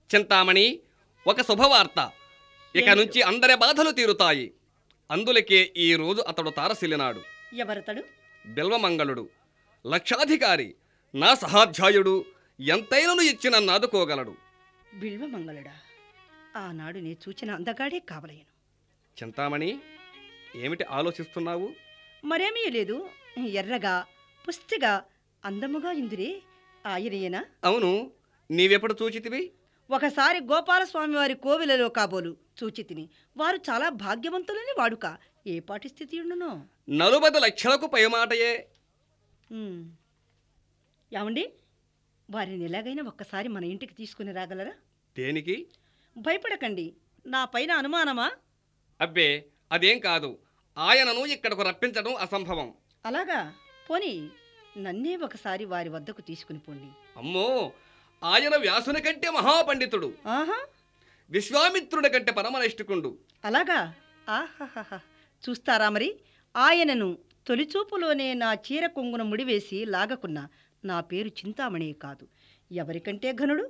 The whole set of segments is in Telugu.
చింతామణి ఒక శుభవార్త ఇక ఏమిటో? నుంచి అందరి బాధలు తీరుతాయి అందులకే ఈ రోజు అతడు తారసిల్లినాడు ఎవరతడు బిల్వమంగళుడు లక్షాధికారి నా సహాధ్యాయుడు ఎంతైనను ఇచ్చిన నాదుకోగలడు బిల్వమంగళుడా ఆనాడు నే చూచిన అందగాడే కావలేను చింతామణి ఏమిటి ఆలోచిస్తున్నావు మరేమీ లేదు ఎర్రగా పుష్టిగా అందముగా ఇందురే ఆయనయేనా అవును నీవెప్పుడు చూచితివి ఒకసారి గోపాలస్వామి వారి కోవిలలో కాబోలు చూచితిని వారు చాలా భాగ్యవంతులని వాడుక ఏ పాటి స్థితి ఉండునో నలుబది లక్షలకు పైమాటయే ఉమ్. ఏమండి వారిని ఎలాగైనా ఒక్కసారి మన ఇంటికి తీసుకుని రాగలరా దేనికి భయపడకండి నా పైన అనుమానమా అబ్బే అదేం కాదు ఆయనను ఇక్కడకు రప్పించడం అసంభవం అలాగా పోనీ నన్నే ఒకసారి వారి వద్దకు తీసుకుని పోండి అమ్మో ఆయన వ్యాసుని కంటే మహాపండితుడు ఆహా విశ్వామిత్రుడి కంటే పరమనిష్ఠికుండు అలాగా ఆహాహా చూస్తారా మరి ఆయనను తొలిచూపులోనే నా చీర కొంగున ముడివేసి లాగకున్నా నా పేరు చింతామణి కాదు ఎవరికంటే ఘనుడు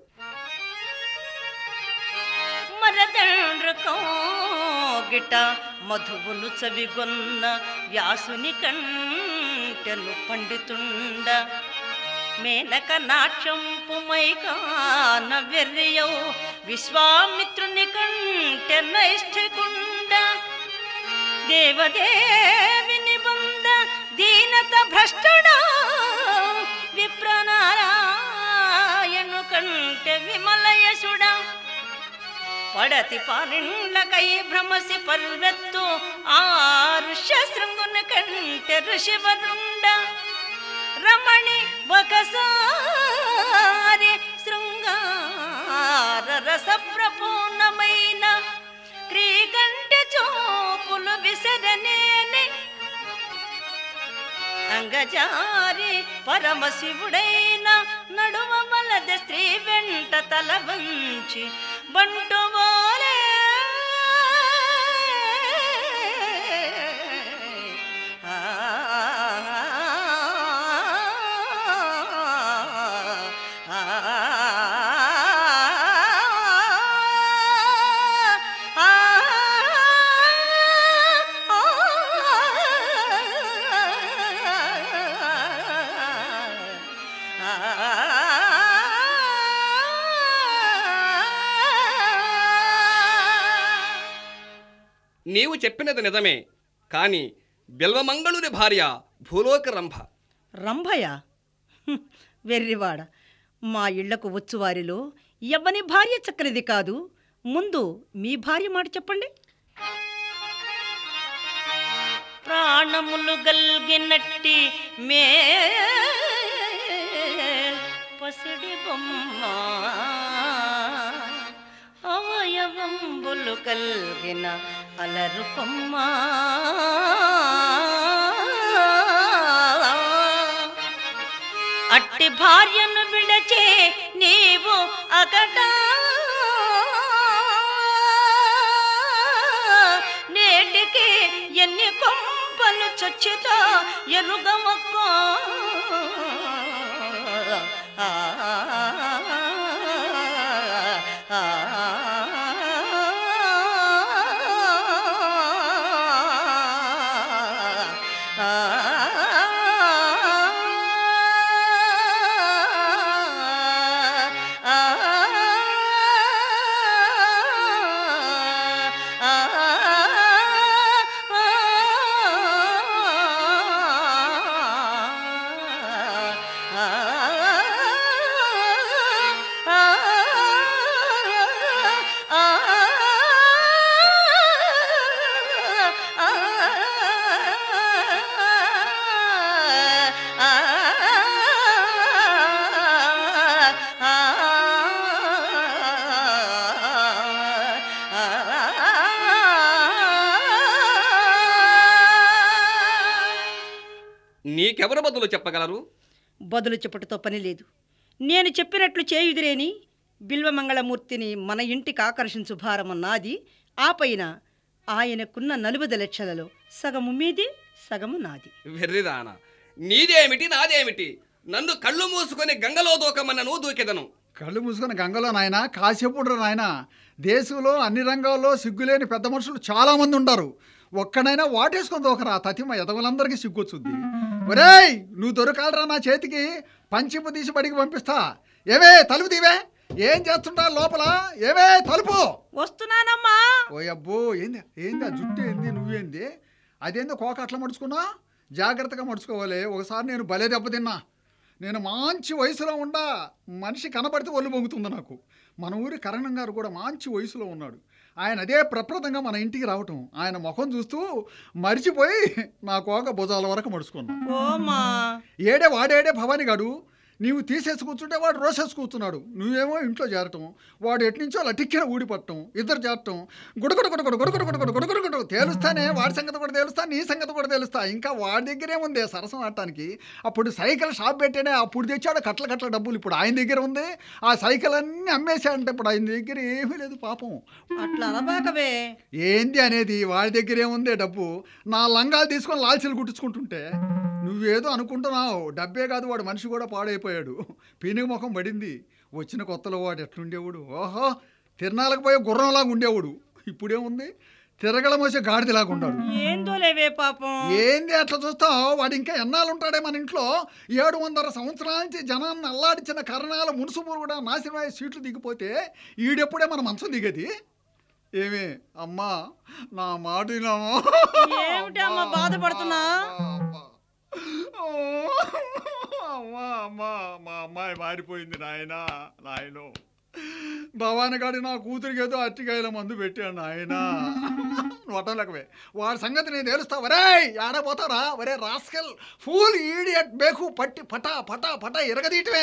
గిట మధువులు చవిగొన్న వ్యాసుని కంటెను పండితుండ మేనక నాట్యంపు మైకాన వెర్రియౌ విశ్వామిత్రుని కంటె నైష్ఠికుండ దేవదేవిని బొంద దీనత భ్రష్టుడా విప్రనారాయణు కంటే విమలయసుడా పడతి పారిండ్లకై భ్రమసి పర్వెత్తు ఆ ఋష్య శృంగుని కంటే ఋషివరుండ రమణి ఒకసారి శృంగార రస ప్రపూర్ణమైన క్రీకంఠ చూపులు విసరనేనే అంగజారి పరమశివుడైన నడుమ వలద స్త్రీ వెంట తల వంచి బంటువాలే ఆ, ఆ, నీవు చెప్పినది నిజమే కాని బిల్వమంగళుని భార్య భూలోక రంభ రంభయ హ్మ్, వెర్రివాడ మా ఇళ్లకు వచ్చువారిలో ఎవ్వని భార్య చక్కనిది కాదు ముందు మీ భార్య మాట చెప్పండి ప్రాణములు గల్గినట్టి మే పసిడి బొమ్మ అవయవంబులు కల్గిన అలరు కొమ్మ అట్టి భార్యను విడచే నీవు అకట నేటికి ఎన్ని కొంపలు చచ్చితో ఎరుగమక్క ఆ, ఆ, నీకెవరు బదులు చెప్పగలరు బదులు చెప్పుటతో పని లేదు నేను చెప్పినట్లు చేయుదిరేని బిల్వమంగళమూర్తిని మన ఇంటికి ఆకర్షించు భారము నాది ఆ పైన ఆయనకున్న నలుబది లక్షలలో సగము మీది సగము నాది వెర్రిదాన నీదేమిటి నాదేమిటి నన్ను కళ్ళు మూసుకొని గంగలో దూకమన్నను దూకెదను కళ్ళు మూసుకొని గంగలో నాయన కాసేపుడు నాయన దేశంలో అన్ని రంగాల్లో సిగ్గులేని పెద్ద మనుషులు చాలామంది ఉంటారు ఒక్కడైనా వాటేసుకొని దోకరా తతిమ ఎదవలందరికీ సిగ్గొచ్చుద్ది ఒరేయ్ నువ్వు దొరకాలరా నా చేతికి పంచిపు తీసి బడికి పంపిస్తా ఏమే తలుపు తీవే ఏం చేస్తుంటా లోపల ఏమే తలుపు వస్తున్నానమ్మా ఓ అబ్బో ఏంది ఏంది ఆ జుట్టు ఏంది నువ్వేంది అదేందో కోక అట్లా మడుచుకున్నా జాగ్రత్తగా మడుచుకోవాలి ఒకసారి నేను భలే దెబ్బతిన్నా నేను మంచి వయసులో ఉండా మనిషి కనబడితే ఒళ్ళు పొంగుతుంది నాకు మన ఊరి కరణం గారు కూడా మంచి వయసులో ఉన్నాడు ఆయన అదే ప్రప్రదంగా మన ఇంటికి రావటం ఆయన ముఖం చూస్తూ మరిచిపోయి నా కోక భుజాల వరకు మడుచుకున్నా ఓమా ఏడే వాడేడే భవాని గాడు నీవు తీసేసి కూర్చుంటే వాడు రోసేసి కూర్చున్నాడు నువ్వేమో ఇంట్లో చేరటం వాడు ఎట్నుంచో అలా టిక్కిన ఊడిపట్టం ఇద్దరు చేరటం గుడగుడు గుడగుడు గుడగుడు గుడగుడు గుడగుడు గుడు తేలుస్తానే వాడి సంగతి కూడా తెలుస్తా నీ సంగతి కూడా తెలుస్తా ఇంకా వాడి దగ్గరే ఉంది సరసం ఆడటానికి అప్పుడు సైకిల్ షాప్ పెట్టానే అప్పుడు తెచ్చాడు కట్ల కట్ల డబ్బులు ఇప్పుడు ఆయన దగ్గర ఉంది ఆ సైకిల్ అన్నీ అమ్మేశాడంటే ఇప్పుడు ఆయన దగ్గర ఏమీ లేదు పాపం అట్లా అనబాకవే ఏంది అనేది వాడి దగ్గరే ఉందే డబ్బు నా లంగాలు తీసుకొని లాల్చీలు కుట్టించుకుంటుంటే నువ్వేదో అనుకుంటున్నావు డబ్బే కాదు వాడు మనిషి కూడా పాడైపోయాడు పీనుగు ముఖం పడింది వచ్చిన కొత్తలో వాడు ఎట్లుండేవాడు ఓహో తిరణాలకు పోయే గుర్రంలాగా ఉండేవాడు ఇప్పుడేముంది తిరగల మోసే గాడిదలాగా ఉన్నాడు ఏందో లేవే పాపం ఏంది అట్లా చూస్తావు వాడు ఇంకా ఎన్నాళ్ళు ఉంటాడే మన ఇంట్లో ఏడు వందల సంవత్సరాల నుంచి జనాన్ని అల్లాడించిన కరణాల మునుసుములు కూడా నాశనమయ్యే సీట్లు దిగిపోతే ఈడెప్పుడే మన మంచం దిగేది ఏమి అమ్మా నా మాట వినమ్మా. ఏమిటి అమ్మా బాధపడుతున్నా? అమ్మా, అమ్మా అమ్మా మా అమ్మాయి మారిపోయింది నాయన నాయను భవాని గాడి నా కూతురికి ఏదో అట్టికాయల మందు పెట్టాడు నాయన వటలకవే వాడి సంగతి నేను తెలుస్తా వరే ఆడపోతారా వరే రాస్కెల్ ఫూల్ ఈడియట్ బేకు పట్టి పటా పటా పటా ఎరగదీయటమే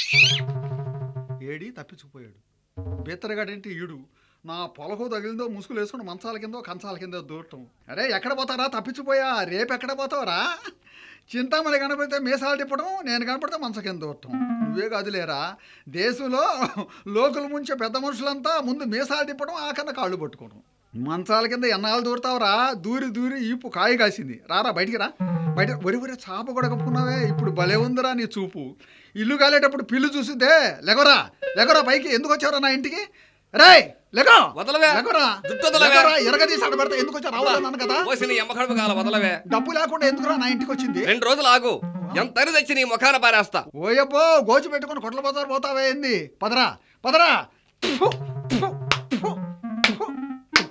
ఏడి తప్పించుకుపోయాడు బెత్తరగాడంటే ఈడు నా పొలకు తగిలిందో ముసుగులు వేసుకుని మంచాల కిందో కంచాల కిందో దూరటం అరే ఎక్కడ పోతారా తప్పించిపోయా రేపు ఎక్కడ పోతావరా చింతామణి కనపడితే మీసాలు తిప్పడం నేను కనపడితే మంచ కింద దూరటం నువ్వే కాదులేరా దేశంలో లోకుల ముంచే పెద్ద మనుషులంతా ముందు మీసాలు తిప్పడం ఆ కన్నా కాళ్ళు పట్టుకోవడం మంచాల కింద ఎన్నాళ్ళు దూరతావురా దూరి దూరి ఈపు కాయ కాసింది రారా బయటికి రా బయట ఒరి ఒరి చాప కూడా కప్పుకున్నావే ఇప్పుడు భలే ఉందిరా నీ చూపు ఇల్లు కాలేటప్పుడు పిల్లు చూసితే లెగరా లెగరా పైకి ఎందుకు వచ్చావురా నా ఇంటికి రేయ్ లెగో వదలవే. లెగరా జుట్టు వదలవే. లెగరా ఎరగదీసి ఆడబెడతా ఎందుకు వచ్చా రావాలన్నాను కదా పోసి నీ ఎమ్మకడుపు కాల వదలవే డబ్బు లేకుండా ఎందుకురా నా ఇంటికి వచ్చింది రెండు రోజులు ఆగు ఎంత తెచ్చి నీ ముఖాన పారేస్తా ఓయబ్బో గోచి పెట్టుకుని కొట్ల బజార్ పోతావే ఏంది పదరా పదరా ఫు, ఫు, ఫు, ఫు, ఫు.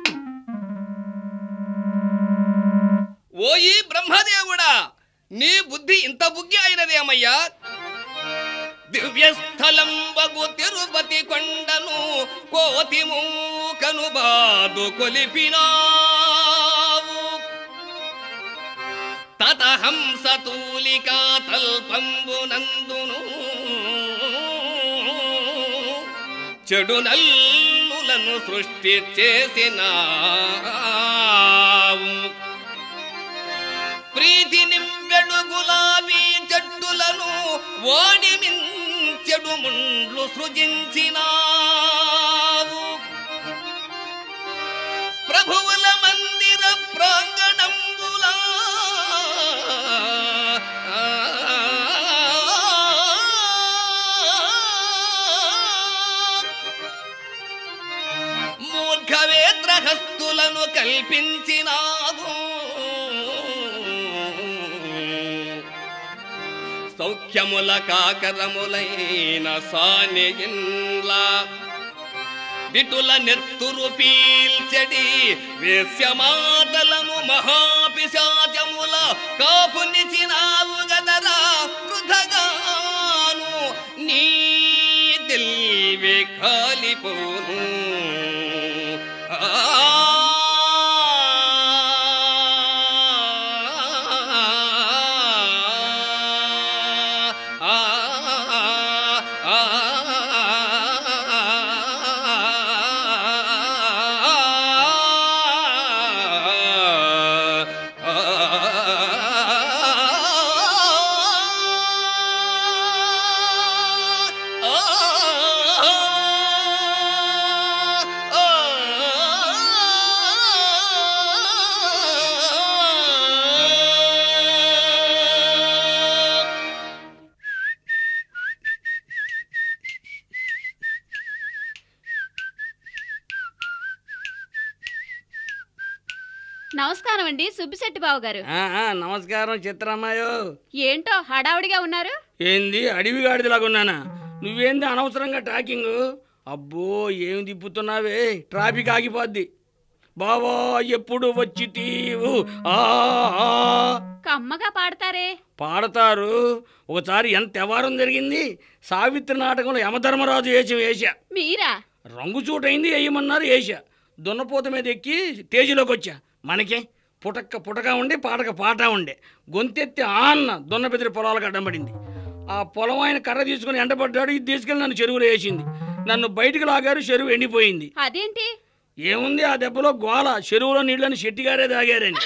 ఓయి బ్రహ్మదేవుడా నీ బుద్ధి ఇంత బుగ్గి అయినదేమయ్యా దివ్యస్థలం వగు తిరుపతి కొండను కోతి మూకను బాదు కొలిపినావు తత హంస తూలికా తల్పంబునందును చెడు నల్లులను సృష్టి చేసినావు ప్రీతి నింపెడు గులాబీ చెట్టులను ఓడి మించెడు ముండ్లు సృజించినావు ప్రభువుల మందిర ప్రాంగణంబులా మూర్ఖవేత్రహస్తులను కల్పించినావు సౌఖ్యముల కాకరములైన సానిగిన్లా విటుల నెత్తురు పీల్చెడి వేశ్యమాతలను మహాపిశాచముల కాపునిచినావు గదరా వృధగాను నీ దిల్వే కాలిపోను ఆ ఆ నమస్కారం అండి సుబ్బిశెట్టి బాబు గారు ఆ, ఆ, నమస్కారం చిత్రమ్మాయో ఏంటో హడావుడిగా ఉన్నారు ఏంది అడవి గాడిదలాగా ఉన్నానా నువ్వేంది అనవసరంగా టాకింగ్ అబ్బో ఏం తిప్పుతున్నావే ట్రాఫిక్ ఆగిపోద్ది బావా ఎప్పుడు వచ్చి తీవు ఆ ఆ. కమ్మగా పాడతారే పాడతారు ఒకసారి ఎంత వ్యవహారం జరిగింది సావిత్రి నాటకంలో యమధర్మరాజు వేషం వేశా మీరా రంగు చూటైంది వేయమన్నారు వేసా దున్నపోత మీద ఎక్కి తేజీలోకి వచ్చా మనకే పుటక్క పుటక ఉండి పాటక పాట ఉండే గొంతెత్తి ఆ అన్న దున్న బెదిరి పొలాలకు అడ్డం పడింది ఆ పొలం ఆయన కర్ర తీసుకుని ఎండపడ్డాడు ఇది తీసుకెళ్ళి నన్ను చెరువులో వేసింది నన్ను బయటికి లాగారు చెరువు ఎండిపోయింది అదేంటి ఏముంది ఆ దెబ్బలో గోల చెరువులో నీళ్ళని శెట్టిగారే తాగారని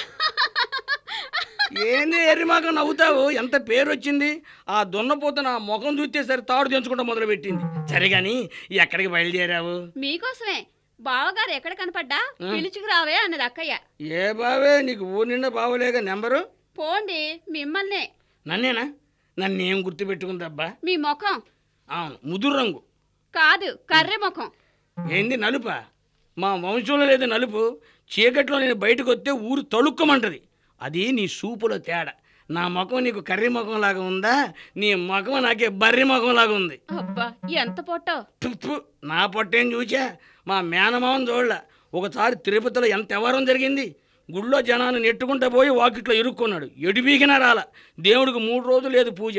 ఏంది ఎర్రిమాక నవ్వుతావు ఎంత పేరు వచ్చింది ఆ దున్నపోత నా ముఖం చూస్తే సరే తాడు తెంచుకుంటా మొదలుపెట్టింది సరే కానీ ఎక్కడికి బయలుదేరావు మీకోసమే బావగారు ఎక్కడ కనపడ్డా పిలుచుకు రావే అన్నది అక్కయ్య ఏ బావే నీకు ఊరి నిండా బావలేక నెంబరు పోండి మిమ్మల్నే నన్నేనా నన్నేం గుర్తుపెట్టుకుందబ్బా మీ ముఖం అవును ముదురు రంగు కాదు కర్రె ముఖం ఏంది నలుపా మా వంశంలో లేదు నలుపు చీకట్లో నేను బయటకు వస్తే ఊరు తళుక్కమంటది అది నీ సూపులో తేడా నా ముఖం నీకు కర్రీ ముఖం లాగా ఉందా నీ ముఖం నాకే బర్రి ముఖం లాగా ఉంది అబ్బా ఎంత పొట్టో తుప్పు నా పొట్టేం చూచా మా మేనమామని చూడలే ఒకసారి తిరుపతిలో ఎంత వ్యవహారం జరిగింది గుళ్ళో జనాన్ని నెట్టుకుంటూ పోయి వాకిట్లో ఇరుక్కున్నాడు ఎడిబీకినా రాల దేవుడికి మూడు రోజులు లేదు పూజ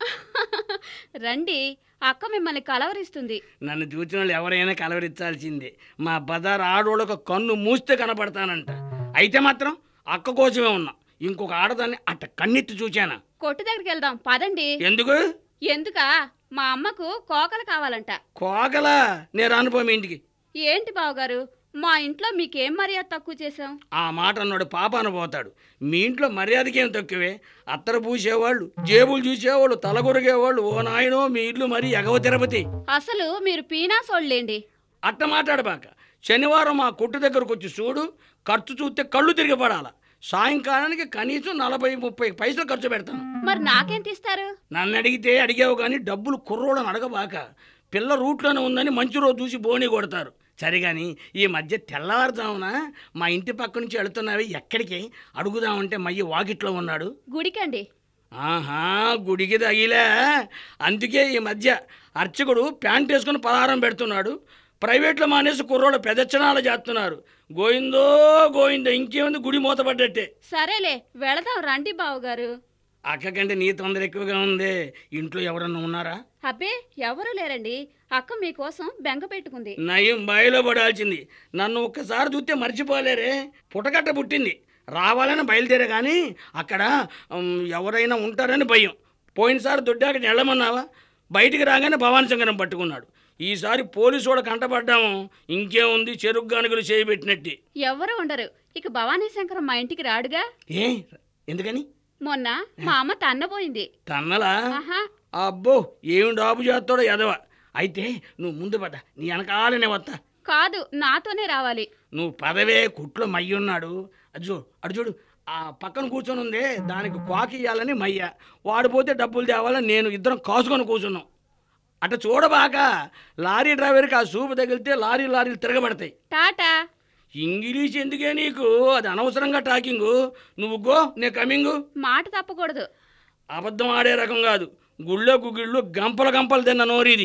రండి అక్క మిమ్మల్ని కలవరిస్తుంది నన్ను చూసిన వాళ్ళు ఎవరైనా కలవరించాల్సిందే మా బజార్ ఆడోళ్ళకు కన్ను మూస్తే కనపడతానంట అయితే మాత్రం అక్క కోసమే ఉన్నా ఇంకొక ఆడదాన్ని అట్ట కన్నెత్తి చూచానా కొట్టు దగ్గరికి వెళ్దాం పదండి ఎందుకు ఎందుకా మా అమ్మకు కోకలు కావాలంట కోగలా నేను అనుభవం ఇంటికి ఏంటి బావగారు మా ఇంట్లో మీకేం మర్యాద తక్కువ చేశాం ఆ మాట అన్నాడు పాపాన పోతాడు మీ ఇంట్లో మర్యాదకేం తక్కువే అత్తరు పూసేవాళ్ళు జేబులు చూసేవాళ్ళు తలగొరిగేవాళ్ళు ఓ నాయనో మీ ఇల్లు మరీ ఎగవ తిరుపతి అసలు మీరు పీనాసోళ్ళేండి అట్ట మాట్లాడబాక శనివారం మా కొట్టు దగ్గరకు వచ్చి చూడు ఖర్చు చూస్తే కళ్ళు తిరిగి పడాల సాయంకాలానికి కనీసం నలభై ముప్పై పైసలు ఖర్చు పెడతాను మరి నాకేం తీస్తారు నన్ను అడిగితే అడిగావు కానీ డబ్బులు కుర్రోళ్ళని అడగబాక పిల్ల రూట్లోనే ఉందని మంచి రోజు చూసి బోని కొడతారు సరే కానీ ఈ మధ్య తెల్లవారుజామున మా ఇంటి పక్క నుంచి వెళుతున్నావి ఎక్కడికి అడుగుదామంటే మయ్య వాకిట్లో ఉన్నాడు గుడికండి ఆహా గుడికి తగిలే అందుకే ఈ మధ్య అర్చకుడు ప్యాంట్ వేసుకుని పలహారం పెడుతున్నాడు ప్రైవేట్లో మానేసి కుర్రోళ్ళు పెదచ్చనాలు చేస్తున్నారు గోయిందో గోయిందో ఇంకేముంది గుడి మూతపడ్డట్టే సరేలే వెళదాం రండి బావగారు అక్క కంటే నీ తొందర ఎక్కువగా ఉంది ఇంట్లో ఎవరన్నా ఉన్నారా అబ్బే ఎవరు లేరండి అక్క మీకోసం బెంగ పెట్టుకుంది నయం బాయిలో పడాల్సింది నన్ను ఒక్కసారి చూస్తే మర్చిపోలేరే పుటకట్ట పుట్టింది రావాలని బయలుదేరే కానీ అక్కడ ఉమ్, ఎవరైనా ఉంటారని భయం పోయినసారి దొడ్డాక వెళ్ళమన్నావా బయటికి రాగానే భవానీ శంకరం పట్టుకున్నాడు ఈసారి పోలీసు కూడా కంటపడ్డాము ఇంకేముంది చెరుకు గానుగలు చేయబెట్టినట్టు ఎవరు ఉండరు ఇక భవానీ శంకరం మా ఇంటికి రాడుగా ఏ ఎందుకని మొన్న మా అమ్మ తన్నపోయింది తన్నలా ఆహా అబ్బో ఏమి డాబు చేస్తాడో ఎదవ అయితే నువ్వు ముందు పద నీ వెనకాలనే వస్తా కాదు నాతోనే రావాలి నువ్వు పదవే కుట్లో మయ్య ఉన్నాడు అది చూడు అటు చూడు ఆ పక్కన కూర్చొని ఉందే దానికి క్వాకి ఇవ్వాలని మయ్య వాడు పోతే డబ్బులు తేవాలని నేను ఇద్దరం కాసుకొని కూర్చున్నాం అట చూడబాక లారీ డ్రైవర్కి ఆ సూపు తగిలితే లారీ లారీలు తిరగబడతాయి టాటా ఇంగ్లీష్ ఎందుకే నీకు అది అనవసరంగా టాకింగు నువ్వు గో నేను కమింగు మాట తప్పకూడదు అబద్ధం ఆడే రకం కాదు గుళ్ళో గుగిళ్ళు గంపల గంపలు తిన్న నోరిది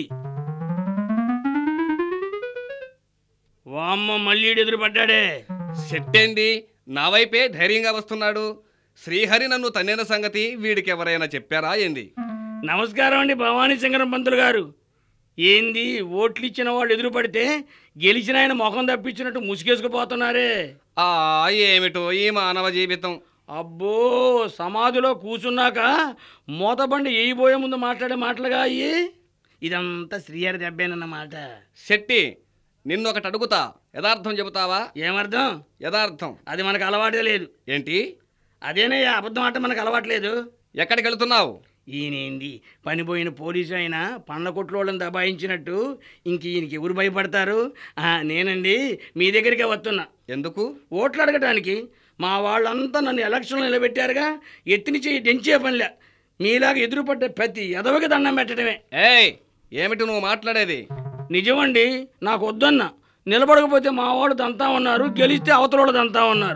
వామ్మ మళ్ళీ ఎదురుపడ్డాడే సెట్టేంది నా వైపే ధైర్యంగా వస్తున్నాడు శ్రీహరి నన్ను తన్నిన సంగతి వీడికి ఎవరైనా చెప్పారా ఏంది నమస్కారం అండి భవానీ శంకరం పంతులు గారు ఏంది ఓట్లు ఇచ్చిన వాళ్ళు ఎదురుపడితే గెలిచిన ఆయన ముఖం తప్పించినట్టు ముసుగేసుకుపోతున్నారే ఆ ఏమిటో ఈ మానవ జీవితం అబ్బో సమాధిలో కూర్చున్నాక మూతబండి వేయిపోయే ముందు మాట్లాడే మాటలుగా అయ్యి ఇదంతా శ్రీహరి దెబ్బేనన్నమాట శెట్టి నిన్నొకటి అడుగుతా యథార్థం చెబుతావా ఏమర్థం యథార్థం అది మనకు అలవాటే లేదు ఏంటి అదేనయ్యా అబద్ధం ఆట మనకు అలవాట్లేదు ఎక్కడికి వెళుతున్నావు ఈయనేంది పనిపోయిన పోలీసు అయినా పండ్ల కొట్లోళ్ళని దబాయించినట్టు ఇంక ఈయనకి ఎవరు భయపడతారు ఆ, నేనండి మీ దగ్గరికే వస్తున్నా ఎందుకు ఓట్లు అడగటానికి మా వాళ్ళంతా నన్ను ఎలక్షన్లో నిలబెట్టారుగా ఎత్తిని చేయి దించే పనిలే మీలాగా ఎదురుపడ్డ ప్రతి ఎదవకి దండం పెట్టడమే ఏయ్ ఏమిటి నువ్వు మాట్లాడేది నిజమండి నాకు వద్దన్న నిలబడకపోతే మా వాళ్ళు దంతా ఉన్నారు గెలిస్తే అవతల వాళ్ళు దంతా ఉన్నారు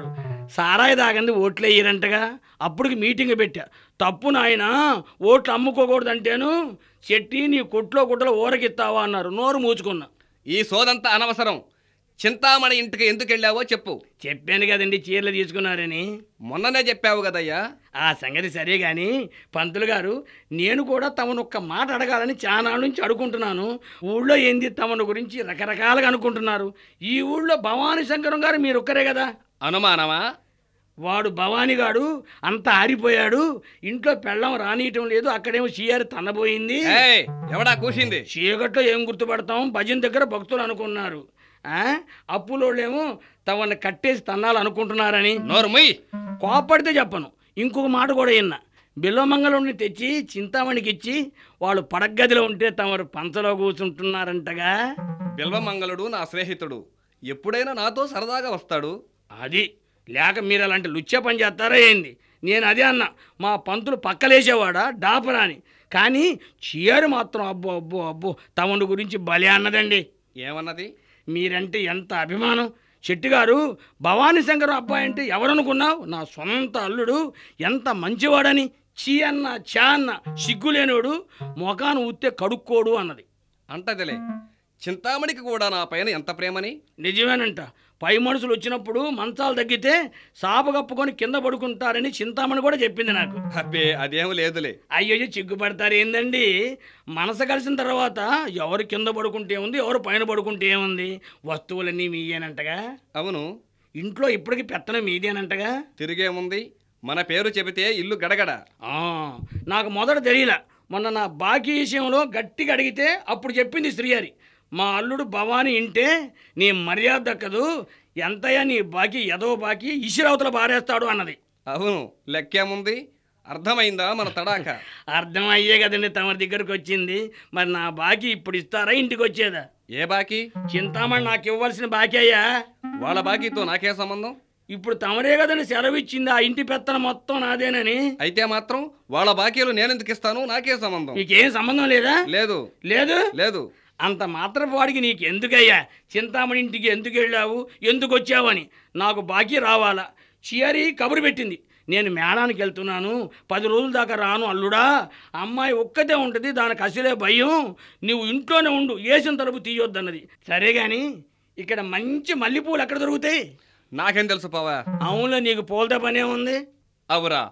సారాయి తాగంది ఓట్లు వేయరంటగా అప్పటికి మీటింగ్ పెట్టా తప్పు నాయన ఓట్లు అమ్ముకోకూడదంటేను చెట్టి నీ కొట్లో గుడ్డలు ఊరకిస్తావా అన్నారు నోరు మూచుకున్నా ఈ సోదంతా అనవసరం చింతామణి ఇంటికి ఎందుకు వెళ్ళావో చెప్పు చెప్పాను కదండి చీరలు తీసుకున్నారని మొన్ననే చెప్పావు కదయ్యా ఆ సంగతి సరే గాని పంతులు గారు నేను కూడా తమను ఒక్క మాట అడగాలని చాలా నుంచి అడుగుంటున్నాను ఊళ్ళో ఏంది తమను గురించి రకరకాలుగా అనుకుంటున్నారు ఈ ఊళ్ళో భవానీ శంకరం గారు మీరు ఒక్కరే కదా అనుమానమా వాడు భవానీ గాడు అంత ఆరిపోయాడు ఇంట్లో పెళ్ళం రానియటం లేదు అక్కడేమో చీయారి తన్నబోయింది ఏయ్ ఎవడా కూసింది చీకట్లో ఏం గుర్తుపడతాం భజన దగ్గర భక్తులు అనుకున్నారు ఆ? అప్పులోళ్ళేమో తమని కట్టేసి తన్నాలనుకుంటున్నారని నోరు ముయ్ కోపడితే చెప్పను ఇంకొక మాట కూడా విన్నా బిల్లమంగళుడిని తెచ్చి చింతామణికి ఇచ్చి వాళ్ళు పడగదిలో ఉంటే తమరు పంచలో కూర్చుంటున్నారంటగా బిల్వమంగళుడు నా స్నేహితుడు ఎప్పుడైనా నాతో సరదాగా వస్తాడు అది లేక మీరు అలాంటి లుచ్చ పని చేస్తారా ఏంది నేను అదే అన్నా మా పంతులు పక్కలేసేవాడా డాపరా అని కానీ చీర మాత్రం అబ్బో అబ్బో అబ్బో తమను గురించి భలే అన్నదండి ఏమన్నది మీరంటే ఎంత అభిమానం చెట్టుగారు భవానీ శంకరం అబ్బాయి అంటే ఎవరనుకున్నావు నా సొంత అల్లుడు ఎంత మంచివాడని చీ అన్న చా అన్న సిగ్గులేనోడు మొఖాను ఊస్తే కడుక్కోడు అన్నది అంటదిలే చింతామణికి కూడా నా పైన ఎంత ప్రేమని నిజమేనంట పై మనుషులు వచ్చినప్పుడు మంచాలు తగ్గితే సాప కప్పుకొని కింద పడుకుంటారని చింతామణి కూడా చెప్పింది నాకు అబ్బే అదేం లేదులే అయ్యో సిగ్గుపడతారు ఏందండి మనసు కలిసిన తర్వాత ఎవరు కింద పడుకుంటే ఉంది ఎవరు పైన పడుకుంటే ఏముంది వస్తువులన్నీ మీయేనంటగా అవును ఇంట్లో ఇప్పటికి పెత్తనం మీదేనంటగా తిరిగేముంది మన పేరు చెబితే ఇల్లు గడగడ ఆ, నాకు మొదట తెలియలా మొన్న నా బాకీ విషయంలో గట్టిగా అడిగితే అప్పుడు చెప్పింది శ్రీహరి మా అల్లుడు భవానీ ఇంటే నీ మర్యాద దక్కదు ఎంతయ్యా నీ బాకీ ఎదో బాకీ ఇసిరవతల బారేస్తాడు అన్నది అవును లెక్కేముంది అర్థమైందా మన తడాక అర్థం అయ్యే కదండి తమ దగ్గరకు వచ్చింది మరి నా బాకీ ఇప్పుడు ఇస్తారా ఇంటికి వచ్చేదా ఏ బాకీ చింతామణి నాకు ఇవ్వాల్సిన బాకీ అయ్యా వాళ్ళ బాకీతో నాకే సంబంధం ఇప్పుడు తమరే కదండి సెలవు ఇచ్చింది ఆ ఇంటి పెత్తన మొత్తం నాదేనని అయితే మాత్రం వాళ్ళ బాకీలు నేనెందుకు ఇస్తాను నాకే సంబంధం నీకేం సంబంధం లేదా లేదు లేదు లేదు అంత మాత్రపు వాడికి నీకు ఎందుకయ్యా చింతామణి ఇంటికి ఎందుకు వెళ్ళావు ఎందుకు వచ్చావని నాకు బాకీ రావాలా చియరి కబురు పెట్టింది నేను మేడానికి వెళ్తున్నాను పది రోజుల దాకా రాను అల్లుడా అమ్మాయి ఒక్కతే ఉంటుంది దానికి అసలే భయం నువ్వు ఇంట్లోనే ఉండు వేసిన తలుపు తీయొద్దన్నది సరే కానీ ఇక్కడ మంచి మల్లెపూలు ఎక్కడ దొరుకుతాయి నాకేం తెలుసు పవా అవునులే నీకు పోల్దా పనే ఉంది అవురా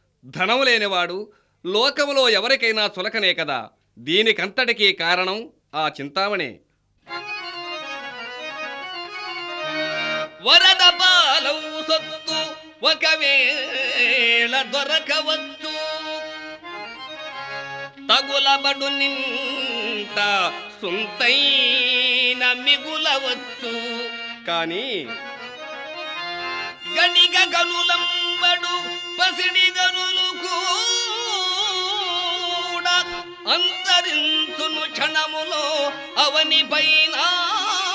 ధనం లేనివాడు లోకములో ఎవరికైనా చులకనే కదా దీనికంతటికీ కారణం ఆ చింతామణి వరద పాలవు సొత్తు ఒకవేళ దొరకవచ్చు తగులబడు నింట సుంతైన మిగులవచ్చు కానీ గనిగ గనులంబడు పసిడి గనులు కూడా అంతరించును క్షణములో అవని పైన